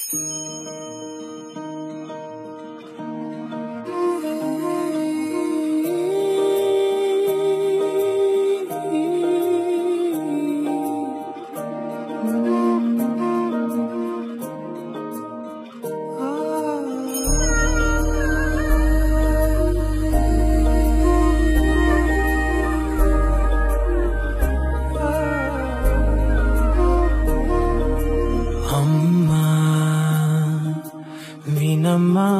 అమ్మా వినమ్మా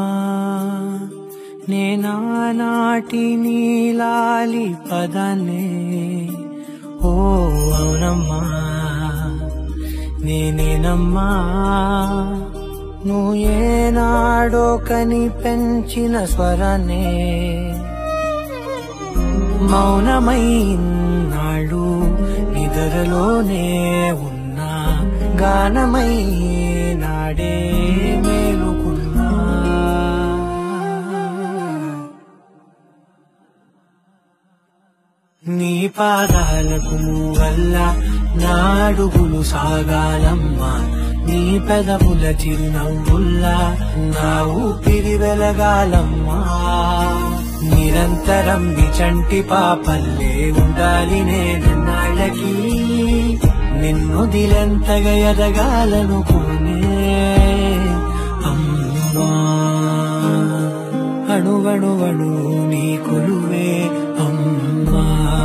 నేనానాటి నీలాలి పదనే ఓ అవునమ్మా నేనేనమ్మా నువ్వు ఏనాడో కని పెంచిన స్వరనే మౌనమైనాడు నిద్రలోనే ఉన్నా గానమై నాడే మేలుకున్నా నీ పాదాలకు వల్ల నాడుగులు సాగాలమ్మా నీ పెదవుల చిరునవ్వుల్లా నా ఊపిరి వెలగాలమ్మా నిరంతరం విచంటి పాపల్లే ఉండాలి నేను నాళ్ళకి నిన్ను దిలెంతగా ఎదగాలనుకునే అమ్మా అణువణువణు నీ కొలువే అమ్మా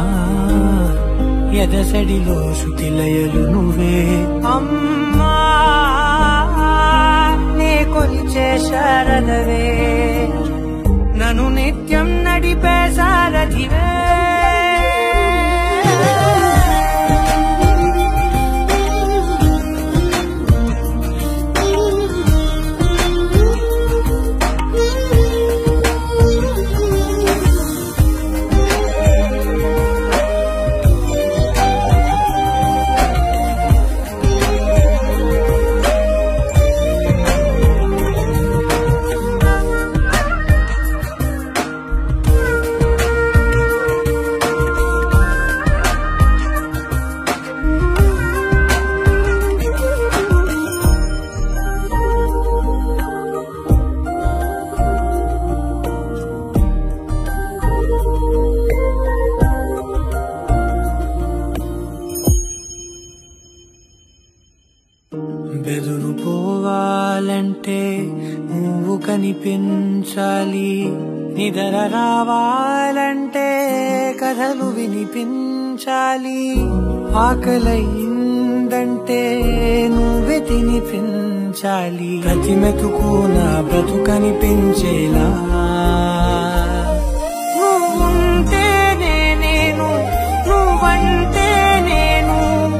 ఎదసడిలో శృతిలయలు నువ్వే అమ్మా నే కొలిచే శారదవే నన్ను నిత్యం నడిపే సారథివే బెదురు పోవాలంటే నువ్వు కనిపించాలి నిదర రావాలంటే కథలు వినిపించాలి ఆకలైందంటే నువ్వే తినిపించాలి ప్రతి మెతుకు నా బ్రతుకనిపించేలా నువ్వుంటేనే నేను నువ్వంటే నేను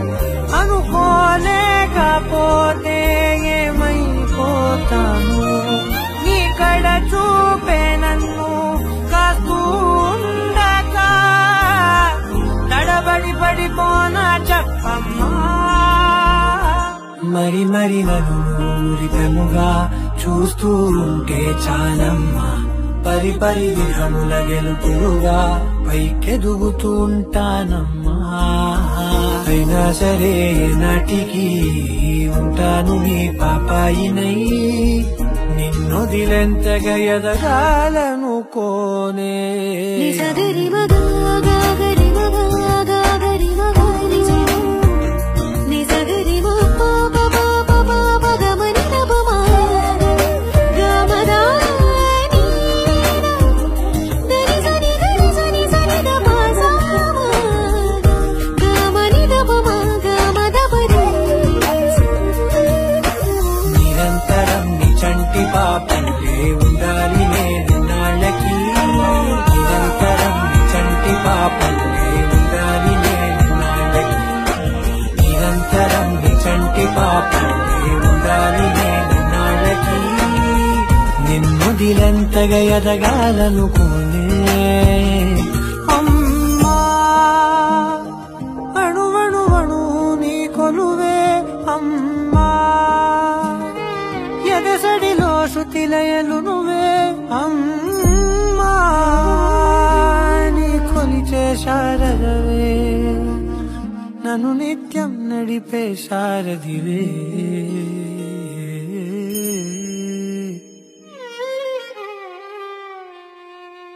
అనుకోలేకపోతే ఏమైపోతాను నీ కడ చూపే నన్ను కాస్తూ ఉండగా తడబడి పడిపోనా చెప్పమ్మా మరి మరి నన్ను ఊరితముగా చూస్తూ ఉంటే చాలమ్మా పరి పరి విధముల గెలుపులుగా పైకెదుగుతూ ఉంటానమ్మా అయినా సరే నాటికి ఉంటాను నీ పాపాయినై నిన్ను దిలెంతగా ఎదగాలనుకోనే ని సగరి మగ గాగరి మగ గాగరి మగ నిజ ని సగరి మ ప ప ప ప ప ప గ మ ని ద ప మ గ మ ద ని ద ని స ని గ ని స ని స ని ద ప స మ గ మ ని ద ప మ గ మ ద ప రి నిరంతరం నీ చంటి పాపల్లే ఉండాలి నేను నాళ్ళకి నిరంతరం నీ చంటి పాపల్లే ఉండాలి నేను నాళ్ళకి నిరంతరం నీ చంటి పాపల్లే ఉండాలి నేను నాళ్ళకి నిన్ను దిలంతగా ఎదగాలనుకోనే అమ్మా అణువణువణు నీ కొలువే అమ్మా ఎదసడిలో శృతిలయలు నువ్వే అమ్మా నీ కొలిచే శారదవే నన్ను నిత్యం నడిపే శారదివే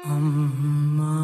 అమ్మా